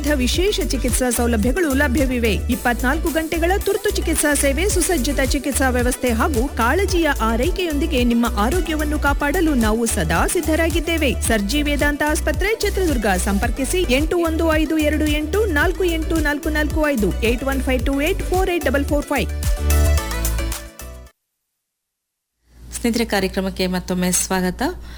ವಿವಿಧ ವಿಶೇಷ ಚಿಕಿತ್ಸಾ ಸೌಲಭ್ಯಗಳು ಲಭ್ಯವಿವೆ ಇಪ್ಪತ್ನಾಲ್ಕು ಗಂಟೆಗಳ ತುರ್ತು ಚಿಕಿತ್ಸಾ ಸೇವೆ ಸುಸಜ್ಜಿತ ಚಿಕಿತ್ಸಾ ವ್ಯವಸ್ಥೆ ಹಾಗೂ ಕಾಳಜಿಯ ಆರೈಕೆಯೊಂದಿಗೆ ನಿಮ್ಮ ಆರೋಗ್ಯವನ್ನು ಕಾಪಾಡಲು ನಾವು ಸದಾ ಸಿದ್ಧರಾಗಿದ್ದೇವೆ ಸರ್ಜಿ ವೇದಾಂತ ಆಸ್ಪತ್ರೆ ಚಿತ್ರದುರ್ಗ ಸಂಪರ್ಕಿಸಿ ಎಂಟು ಒಂದು ಐದು ಎರಡು ಎಂಟು ನಾಲ್ಕು ಎಂಟು ನಾಲ್ಕು ನಾಲ್ಕು ಐದು eight one five two eight four eight double four five ಸ್ನೇಹಿತರೆ ಕಾರ್ಯಕ್ರಮಕ್ಕೆ ಮತ್ತೊಮ್ಮೆ ಸ್ವಾಗತ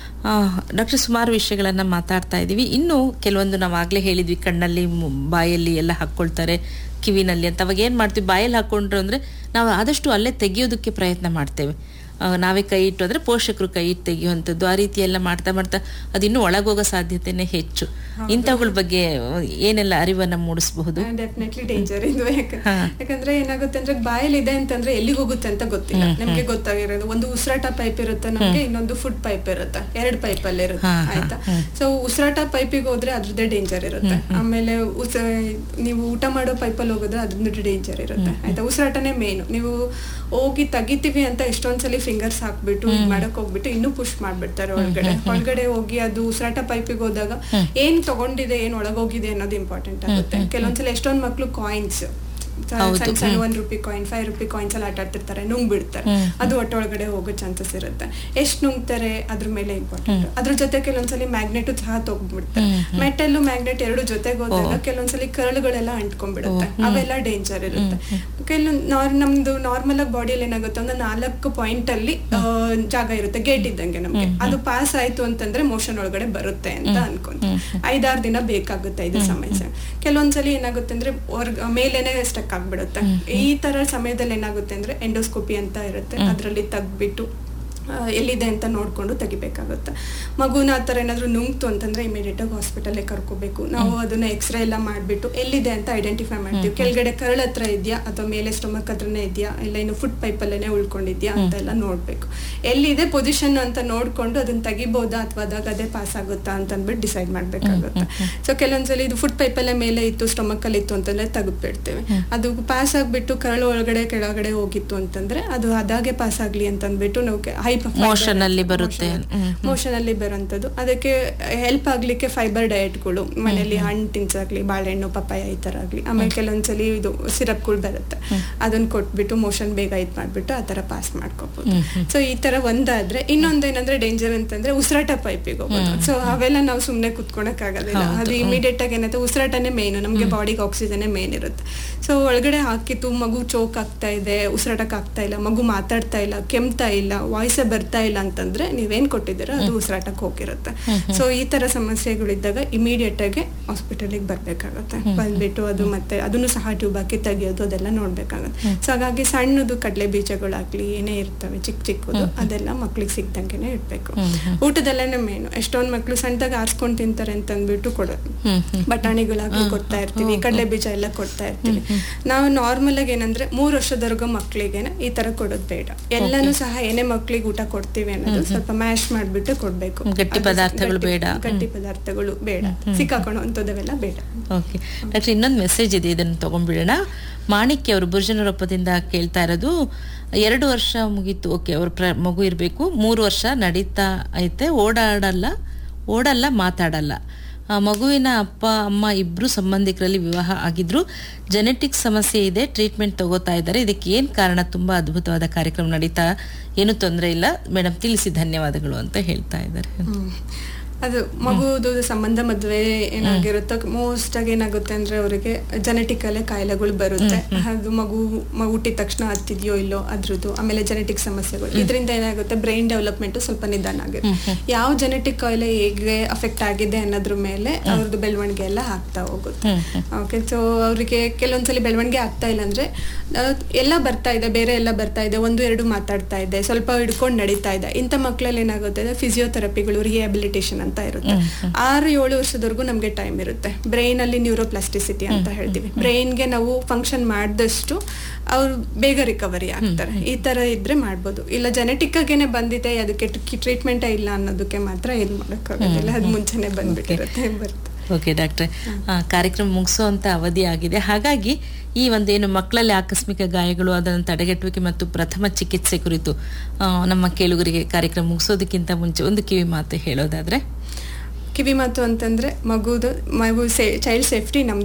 ಡಾಕ್ಟರ್ ಸುಮಾರು ವಿಷಯಗಳನ್ನು ಮಾತಾಡ್ತಾ ಇದ್ದೀವಿ ಇನ್ನು ಕೆಲವೊಂದು ನಾವು ಆಗಲೇ ಹೇಳಿದ್ವಿ ಕಣ್ಣಲ್ಲಿ ಮು- ಬಾಯಲ್ಲಿ ಎಲ್ಲ ಹಾಕ್ಕೊಳ್ತಾರೆ ಕಿವಿನಲ್ಲಿ ಅಂತ ಅವಾಗ ಏನು ಮಾಡ್ತೀವಿ ಬಾಯಲ್ಲಿ ಹಾಕ್ಕೊಂಡ್ರು ಅಂದರೆ ನಾವು ಆದಷ್ಟು ಅಲ್ಲೇ ತೆಗೆಯೋದಕ್ಕೆ ಪ್ರಯತ್ನ ಮಾಡ್ತೇವೆ ಆ, ನಾವೇ ಕೈ ಇಟ್ಟು ಅಂದರೆ ಪೋಷಕರು ಕೈ ಇಟ್ಟು ತೆಗೆಯುವಂಥದ್ದು ಆ ರೀತಿ ಎಲ್ಲ ಮಾಡ್ತಾ ಮಾಡ್ತಾ ಅದು ಇನ್ನೂ ಒಳಗೋಗೋ ಸಾಧ್ಯತೆನೇ ಹೆಚ್ಚು ಇಂಥವುಗಳ ಬಗ್ಗೆ ಏನೆಲ್ಲ ಅರಿವನ್ನು ಮೂಡಿಸಬಹುದು ಡೆಫಿನೆಟ್ಲಿ ಡೇಂಜರ್ ಇದು ಯಾಕ- ಹಾ. ಯಾಕಂದ್ರೆ ಏನಾಗುತ್ತೆ ಅಂದ್ರೆ ಬಾಯಲ್ಲಿ ಇದೆ ಅಂತಂದ್ರೆ ಎಲ್ಲಿಗೆ ಹೋಗುತ್ತೆ ಅಂತ ಗೊತ್ತಿಲ್ಲ ನಮ್ಗೆ ಗೊತ್ತಾಗಿರೋದು ಒಂದು ಉಸಿರಾಟ ಪೈಪ್ ಇರುತ್ತೆ ನಮ್ಗೆ ಇನ್ನೊಂದು ಫುಡ್ ಪೈಪ್ ಇರುತ್ತೆ ಎರಡು ಪೈಪ್ ಅಲ್ಲಿ ಇರುತ್ತೆ ಹಾ, ಹಾ, ಆಯ್ತಾ ಸೊ ಉಸಿರಾಟ ಪೈಪಿಗೆ ಹೋದ್ರೆ ಅದ್ರದ್ದೇ ಡೇಂಜರ್ ಇರುತ್ತೆ ಆಮೇಲೆ ಉಸ ನೀವು ಊಟ ಮಾಡೋ ಪೈಪಲ್ಲಿ ಹೋಗೋದ್ರೆ ಅದ್ರದ್ದು ಡೇಂಜರ್ ಇರುತ್ತೆ ಆಯ್ತಾ ಉಸಿರಾಟನೇ ಮೇನ್ ನೀವು ಹೋಗಿ ತೆಗಿತೀವಿ ಅಂತ ಎಷ್ಟೊಂದ್ಸಲಿ ಫಿಂಗರ್ಸ್ ಹಾಕ್ಬಿಟ್ಟು ಇದ್ ಮಾಡಕ್ ಹೋಗ್ಬಿಟ್ಟು ಇನ್ನೂ ಪುಷ್ ಮಾಡ್ಬಿಡ್ತಾರೆ ಒಳಗಡೆ ಒಳಗಡೆ ಹೋಗಿ ಅದು ಉಸಿರಾಟ ಪೈಪಿಗೆ ಹೋದಾಗ ಏನ್ ತಗೊಂಡಿದೆ ಏನ್ ಒಳಗೋಗಿದೆ ಅನ್ನೋದು ಇಂಪಾರ್ಟೆಂಟ್ ಆಗುತ್ತೆ ಕೆಲವೊಂದ್ಸಲ ಎಷ್ಟೊಂದ್ ಮಕ್ಳು ಕಾಯಿನ್ಸ್ ಸಣ್ಣ ಸಣ್ಣ ಒಂದ್ rupee coin five rupee coins ಎಲ್ಲ ಆಟ ಆಡ್ತಿರ್ತಾರೆ ನುಂಗ್ ಬಿಡ್ತಾರೆ ಅದು ಒಟ್ಟೊಳಗಡೆ ಹೋಗೋ ಚಾನ್ಸಸ್ ಇರುತ್ತೆ ಎಷ್ಟ್ ನುಂಗ್ತಾರೆ ಅದ್ರ ಮೇಲೆ ಇಂಪಾರ್ಟೆಂಟ್ ಅದ್ರ ಜೊತೆ ಕೆಲವೊಂದ್ಸಲಿ ಮ್ಯಾಗ್ನೆಟ್ ಸಹ ತಗೊಂಡ್ಬಿಡ್ತಾರೆ ಮೆಟಲ್ ಮ್ಯಾಗ್ನೆಟ್ ಎರಡು ಜೊತೆಗೆ ಹೋದಾಗ ಕೆಲವೊಂದ್ಸಲಿ ಕರಳುಗಳೆಲ್ಲ ಅಂಟ್ಕೊಂಡ್ಬಿಡುತ್ತೆ ಅವೆಲ್ಲ ಡೇಂಜರ್ ಇರುತ್ತೆ ಕೆಲವೊಂದ್ ನಾರ್ ನಮ್ದು ನಾರ್ಮಲ್ ಆಗಿ ಬಾಡಿಯಲ್ಲಿ ಏನಾಗುತ್ತೆ ಅಂದ್ರೆ ನಾಲ್ಕು ಪಾಯಿಂಟ್ ಅಲ್ಲಿ ಆ, ಜಾಗ ಇರುತ್ತೆ ಗೇಟ್ ಇದ್ದಂಗೆ ನಮ್ಗೆ ಅದು ಪಾಸ್ ಆಯ್ತು ಅಂತಂದ್ರೆ ಮೋಷನ್ ಒಳಗಡೆ ಬರುತ್ತೆ ಅಂತ ಅನ್ಕೊಂತ ಐದಾರು ದಿನ ಬೇಕಾಗುತ್ತೆ ಇದು ಸಮಸ್ಯೆ ಕೆಲವೊಂದ್ಸಲಿ ಏನಾಗುತ್ತೆ ಅಂದ್ರೆ ಹೊರ್ಗ್ ಮೇಲೇನೆ ಸ್ಟಕ್ ಆಗ್ಬಿಡುತ್ತೆ ಈ ತರ ಸಮಯದಲ್ಲಿ ಏನಾಗುತ್ತೆ ಅಂದ್ರೆ ಎಂಡೋಸ್ಕೋಪಿ ಅಂತ ಇರುತ್ತೆ ಅದ್ರಲ್ಲಿ ತೆಗ್ದ್ಬಿಟ್ಟು ಆ, ಎಲ್ಲಿದೆ ಅಂತ ನೋಡ್ಕೊಂಡು ತೆಗಿಬೇಕಾಗುತ್ತೆ ಮಗುನ ಆ ಥರ ಏನಾದ್ರು ನುಂಗ್ತು ಅಂತಂದ್ರೆ ಇಮಿಡಿಯೇಟ್ ಆಗಿ ಹಾಸ್ಪಿಟಲ್ಗೆ ಕರ್ಕೋಬೇಕು ನಾವು ಅದನ್ನ ಎಕ್ಸ್ರೇ ಎಲ್ಲ ಮಾಡ್ಬಿಟ್ಟು ಎಲ್ಲಿದೆ ಅಂತ ಐಡೆಂಟಿಫೈ ಮಾಡ್ತೀವಿ ಕೆಳಗಡೆ ಕರಳ ಹತ್ರ ಇದೆಯಾ ಅಥವಾ ಮೇಲೆ ಸ್ಟೊಮಕ್ ಹತ್ರನೇ ಇದೆಯಾ ಇಲ್ಲ ಇನ್ನು ಫುಡ್ ಪೈಪಲ್ಲೇ ಉಳ್ಕೊಂಡಿದ್ಯಾ ಅಂತ ಎಲ್ಲ ನೋಡ್ಬೇಕು ಎಲ್ಲಿದೆ ಪೊಸಿಷನ್ ಅಂತ ನೋಡ್ಕೊಂಡು ಅದನ್ನ ತೆಗಿಬೋದಾ ಅಥವಾ ಅದಾಗ ಅದೇ ಪಾಸ್ ಆಗುತ್ತಾ ಅಂತ ಅಂದ್ಬಿಟ್ಟು ಡಿಸೈಡ್ ಮಾಡ್ಬೇಕಾಗುತ್ತೆ ಸೊ ಕೆಲವೊಂದ್ಸಲಿ ಇದು ಫುಡ್ ಪೈಪಲ್ಲೇ ಮೇಲೆ ಇತ್ತು ಸ್ಟೊಮಕ್ ಅಲ್ಲಿ ಇತ್ತು ಅಂತಂದ್ರೆ ತೆಗೆದ್ಬಿಡ್ತೇವೆ ಅದು ಪಾಸ್ ಆಗ್ಬಿಟ್ಟು ಕರಳು ಒಳಗಡೆ ಕೆಳಗಡೆ ಹೋಗಿತ್ತು ಅಂತಂದ್ರೆ ಅದು ಅದಾಗೆ ಪಾಸ್ ಆಗ್ಲಿ ಅಂತ ಅಂದ್ಬಿಟ್ಟು ನಾವು ಹೈ Motion ಅಲ್ಲಿ ಬರುತ್ತೆ. ಹ್ಮ್, ಮೋಷನ್ ಅಲ್ಲಿ ಬರುವಂತದ್ದು ಅದಕ್ಕೆ ಹೆಲ್ಪ್ ಆಗ್ಲಿಕ್ಕೆ ಫೈಬರ್ ಡಯಟ್ಗಳು ಮನೆಯಲ್ಲಿ ಹಣ್ಣು ತಿನ್ಸಾಗ್ಲಿ ಬಾಳೆಹಣ್ಣು ಪಪ್ಪಾಯ ಈ ತರ ಆಗ್ಲಿ ಆಮೇಲೆ ಕೆಲವೊಂದ್ಸಲಿ ಇದು ಸಿರಪ್ಗಳು ಬರುತ್ತೆ ಅದನ್ನ ಕೊಟ್ಬಿಟ್ಟು ಮೋಷನ್ ಬೇಗ ಇದ್ ಮಾಡ್ಬಿಟ್ಟು ಆ ತರ ಪಾಸ್ ಮಾಡ್ಕೋಬಹುದು ಸೊ ಈ ತರ ಒಂದಾದ್ರೆ ಇನ್ನೊಂದೇನಂದ್ರೆ ಡೇಂಜರ್ ಅಂತಂದ್ರೆ ಉಸಿರಾಟ ಪೈಪಿಗೆ ಹೋಗೋದು ಸೊ ಅವೆಲ್ಲ ನಾವು ಸುಮ್ನೆ ಕುತ್ಕೊಳಕ್ ಆಗೋದಿಲ್ಲ ಅದು ಇಮಿಡಿಯೇಟ್ ಆಗಿ ಏನಂತ ಉಸಿರಾಟನೇ ಮೇನ್ ನಮ್ಗೆ ಬಾಡಿಗೆ ಆಕ್ಸಿಜನ್ ಮೇನ್ ಇರುತ್ತೆ ಸೊ ಒಳಗಡೆ ಹಾಕಿತ್ತು ಮಗು ಚೋಕ್ ಆಗ್ತಾ ಇದೆ ಉಸಿರಾಟಕ್ ಆಗ್ತಾ ಇಲ್ಲ ಮಗು ಮಾತಾಡ್ತಾ ಇಲ್ಲ ಕೆಮ್ತಾ ಇಲ್ಲ ವಾಯ್ಸೇ ಬರ್ತಾ ಇಲ್ಲ ಅಂತಂದ್ರೆ ನೀವೇನ್ ಕೊಟ್ಟಿದ್ದೀರೋ ಅದು ಉಸಿರಾಟಕ್ಕೆ ಹೋಗಿರುತ್ತೆ ಸೊ ಈ ತರ ಸಮಸ್ಯೆಗಳಿದ್ದಾಗ ಇಮಿಡಿಯೇಟ್ ಆಗಿ ಹಾಸ್ಪಿಟಲಿಗೆ ಬರ್ಬೇಕಾಗತ್ತೆ ಬಂದ್ಬಿಟ್ಟು ಅದು ಮತ್ತೆ ಅದನ್ನು ಸಹ ಟ್ಯೂಬ್ ಹಾಕಿ ತೆಗಿಯೋದು ಅದೆಲ್ಲ ನೋಡ್ಬೇಕಾಗತ್ತೆ ಸೊ ಹಾಗಾಗಿ ಸಣ್ಣದು ಕಡಲೆ ಬೀಜಗಳಾಗ್ಲಿ ಏನೇ ಇರ್ತವೆ ಚಿಕ್ಕ ಚಿಕ್ಕದು ಅದೆಲ್ಲ ಮಕ್ಳಿಗೆ ಸಿಗ್ದಂಗೆನೆ ಇಡ್ಬೇಕು ಊಟದಲ್ಲೇನೆ ಮೇನು ಎಷ್ಟೊಂದ್ ಮಕ್ಳು ಸಣ್ಣದಾಗ ಆರ್ಸ್ಕೊಂಡ್ ತಿಂತಾರೆ ಅಂತ ಅಂದ್ಬಿಟ್ಟು ಕೊಡೋದು ಬಟಾಣಿಗಳಾಗ್ಲಿ ಕೊಡ್ತಾ ಇರ್ತೀವಿ ಕಡಲೆ ಬೀಜ ಎಲ್ಲ ಕೊಡ್ತಾ ಇರ್ತೀವಿ ನಾವು ನಾರ್ಮಲ್ ಆಗಿ ಏನಂದ್ರೆ ಮೂರ್ ವರ್ಷದವರೆಗೂ ಮಕ್ಳಿಗೆ ಈ ತರ ಕೊಡೋದು ಬೇಡ ಎಲ್ಲಾನು ಸಹ ಏನೇ ಮಕ್ಳಿಗೆ ಊಟ ಕೊಡ್ತೀವಿ ಅನ್ನೋದು ಸ್ವಲ್ಪ ಮ್ಯಾಶ್ ಮಾಡ್ಬಿಟ್ಟು ಕೊಡ್ಬೇಕು ಗಟ್ಟಿ ಅದು ಪದಾರ್ಥಗಳು ಗಟ್ಟಿ- ಬೇಡ. ಗಟ್ಟಿ ಪದಾರ್ಥಗಳು ಬೇಡ ಸಿಕ್ಕಾಕೊಳ್ಳೋ ಅಂಥದ್ದವೆಲ್ಲ ಬೇಡ ಓಕೆ ಡಾಕ್ಟರ್ ಇನ್ನೊಂದು ಮೆಸೇಜ್ ಇದೆ ಇದನ್ನು ತಗೊಂಡ್ಬಿಡೋಣ ಮಾಣಿಕ್ಯ ಅವರು ಬುರ್ಜನರೊಪ್ಪದಿಂದ ಕೇಳ್ತಾ ಇರೋದು ಎರಡು ವರ್ಷ ಮುಗೀತು ಓಕೆ ಅವ್ರ ಪ್ರ ಮಗು ಇರಬೇಕು ಮೂರು ವರ್ಷ ನಡೀತಾ ಐತೆ ಓಡಾಡಲ್ಲ ಓಡಲ್ಲ ಮಾತಾಡಲ್ಲ ಆ ಮಗುವಿನ ಅಪ್ಪ ಅಮ್ಮ ಇಬ್ಬರು ಸಂಬಂಧಿಕರಲ್ಲಿ ವಿವಾಹ ಆಗಿದ್ರು ಜೆನೆಟಿಕ್ ಸಮಸ್ಯೆ ಇದೆ ಟ್ರೀಟ್ಮೆಂಟ್ ತಗೋತಾ ಇದ್ದಾರೆ ಇದಕ್ಕೆ ಏನು ಕಾರಣ ತುಂಬ ಅದ್ಭುತವಾದ ಕಾರ್ಯಕ್ರಮ ನಡೀತಾ ಏನು ತೊಂದರೆ ಇಲ್ಲ ಮೇಡಮ್ ತಿಳಿಸಿ ಧನ್ಯವಾದಗಳು ಅಂತ ಹೇಳ್ತಾ ಇದ್ದಾರೆ ಹ್ಮ್. ಅದು ಮಗುದು ಸಂಬಂಧ ಮದ್ವೆ ಏನಾಗಿರುತ್ತೋ ಮೋಸ್ಟ್ ಆಗಿ ಏನಾಗುತ್ತೆ ಅಂದ್ರೆ ಅವರಿಗೆ ಜೆನೆಟಿಕ್ ಅಲ್ಲೇ ಕಾಯಿಲೆಗಳು ಬರುತ್ತೆ ಅದು ಮಗು ಮ- ಹುಟ್ಟಿದ ತಕ್ಷಣ ಹತ್ತಿದ್ಯೋ ಇಲ್ಲೋ ಅದ್ರದ್ದು ಆಮೇಲೆ ಜೆನೆಟಿಕ್ ಸಮಸ್ಯೆಗಳು ಇದರಿಂದ ಏನಾಗುತ್ತೆ ಬ್ರೈನ್ ಡೆವಲಪ್ಮೆಂಟ್ ಸ್ವಲ್ಪ ನಿಧಾನ ಆಗುತ್ತೆ ಯಾವ ಜೆನೆಟಿಕ್ ಕಾಯಿಲೆ ಹೇಗೆ ಅಫೆಕ್ಟ್ ಆಗಿದೆ ಅನ್ನೋದ್ರ ಮೇಲೆ ಅವ್ರದ್ದು ಬೆಳವಣಿಗೆ ಎಲ್ಲ ಆಗ್ತಾ ಹೋಗುತ್ತೆ ಓಕೆ ಸೊ ಅವರಿಗೆ ಕೆಲವೊಂದ್ಸಲಿ ಬೆಳವಣಿಗೆ ಆಗ್ತಾ ಇಲ್ಲ ಅಂದ್ರೆ ಆ, ಎಲ್ಲ ಬರ್ತಾ ಇದೆ ಬೇರೆ ಎಲ್ಲ ಬರ್ತಾ ಇದೆ ಒಂದು ಎರಡು ಮಾತಾಡ್ತಾ ಇದೆ ಸ್ವಲ್ಪ ಹಿಡ್ಕೊಂಡು ನಡೀತಾ ಇದೆ ಇಂಥ ಮಕ್ಕಳಲ್ಲಿ ಏನಾಗುತ್ತೆ ಫಿಸಿಯೋಥೆರಪಿಗಳು ರಿಹ್ಯಾಬಿಲಿಟೇಷನ್ ಅಂತ ಇರುತ್ತೆ ಆರು ಏಳು ವರ್ಷದವರೆಗೂ ನಮ್ಗೆ ಟೈಮ್ ಇರುತ್ತೆ ಬ್ರೈನ್ ಅಲ್ಲಿ ನ್ಯೂರೋಪ್ಲಾಸ್ಟಿಸಿಟಿ ಅಂತ ಹೇಳ್ತೀವಿ ಬ್ರೈನ್ಗೆ ನಾವು ಫಂಕ್ಷನ್ ಮಾಡಿದಷ್ಟು ಅವ್ರು ಬೇಗ ರಿಕವರಿ ಆಗ್ತಾರೆ ಈ ತರ ಇದ್ರೆ ಮಾಡ್ಬೋದು ಇಲ್ಲ ಜೆನೆಟಿಕ್ ಆಗೇನೆ ಬಂದಿದೆ ಅದಕ್ಕೆ ಟ್ರೀಟ್ಮೆಂಟೇ ಇಲ್ಲ ಅನ್ನೋದಕ್ಕೆ ಮಾತ್ರ ಇದು ಮಾಡೋಕ್ಕಾಗೋದಿಲ್ಲ ಅದು ಮುಂಚೆನೆ ಬಂದ್ಬಿಟ್ಟಿರುತ್ತೆ ಬರುತ್ತೆ ಓಕೆ ಡಾಕ್ಟ್ರೆ ಆ, ಕಾರ್ಯಕ್ರಮ ಮುಗಿಸುವಂತ ಅವಧಿ ಆಗಿದೆ ಹಾಗಾಗಿ ಈ ಒಂದೇನು ಮಕ್ಕಳಲ್ಲಿ ಆಕಸ್ಮಿಕ ಗಾಯಗಳು ಅದನ್ನು ತಡೆಗಟ್ಟುವಿಕೆ ಮತ್ತು ಪ್ರಥಮ ಚಿಕಿತ್ಸೆ ಕುರಿತು ಆ, ನಮ್ಮ ಕೇಳುಗರಿಗೆ ಕಾರ್ಯಕ್ರಮ ಮುಗಿಸೋದಕ್ಕಿಂತ ಮುಂಚೆ ಒಂದು ಕಿವಿ ಮಾತು ಹೇಳೋದಾದ್ರೆ ಕಿವಿ ಮಾತು ಅಂತಂದ್ರೆ ಮಗುದು ಮಗು ಸೇ ಚೈಲ್ಡ್ ಸೇಫ್ಟಿ ನಮ್ದು